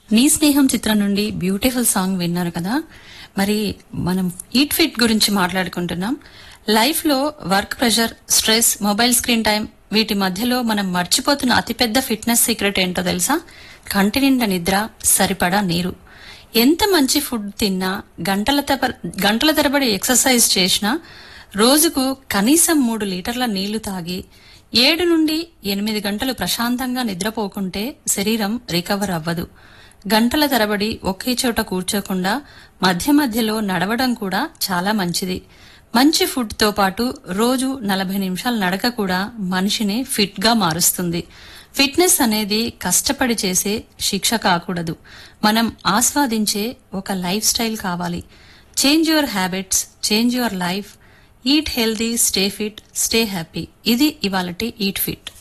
నీ స్నేహం చిత్రం నుండి బ్యూటిఫుల్ సాంగ్ విన్నారు కదా మరి మనం ఈట్ ఫిట్ గురించి మాట్లాడుకుంటున్నాం లైఫ్ లో work pressure stress mobile screen time వీటి మధ్యలో మనం మర్చిపోతున్న అతిపెద్ద ఫిట్నెస్ సీక్రెట్ ఏంటో తెలుసా కంటి నిండా నిద్ర సరిపడా నీరు ఎంత మంచి ఫుడ్ తిన్నా గంటల తప- గంటల తరబడి ఎక్సర్సైజ్ చేసినా రోజుకు కనీసం మూడు లీటర్ల నీళ్లు తాగి ఏడు నుండి ఎనిమిది గంటలు ప్రశాంతంగా నిద్రపోకుంటే శరీరం రికవర్ అవ్వదు గంటల తరబడి ఒకే చోట కూర్చోకుండా మధ్య మధ్యలో నడవడం కూడా చాలా మంచిది మంచి ఫుడ్ తో పాటు రోజు నలభై నిమిషాల నడక కూడా మనిషిని ఫిట్ గా మారుస్తుంది ఫిట్నెస్ అనేది కష్టపడి చేసే శిక్ష కాకూడదు మనం ఆస్వాదించే ఒక లైఫ్ స్టైల్ కావాలి change your habits change your life eat healthy stay fit stay happy ఇది ఇవాళటి ఈట్ ఫిట్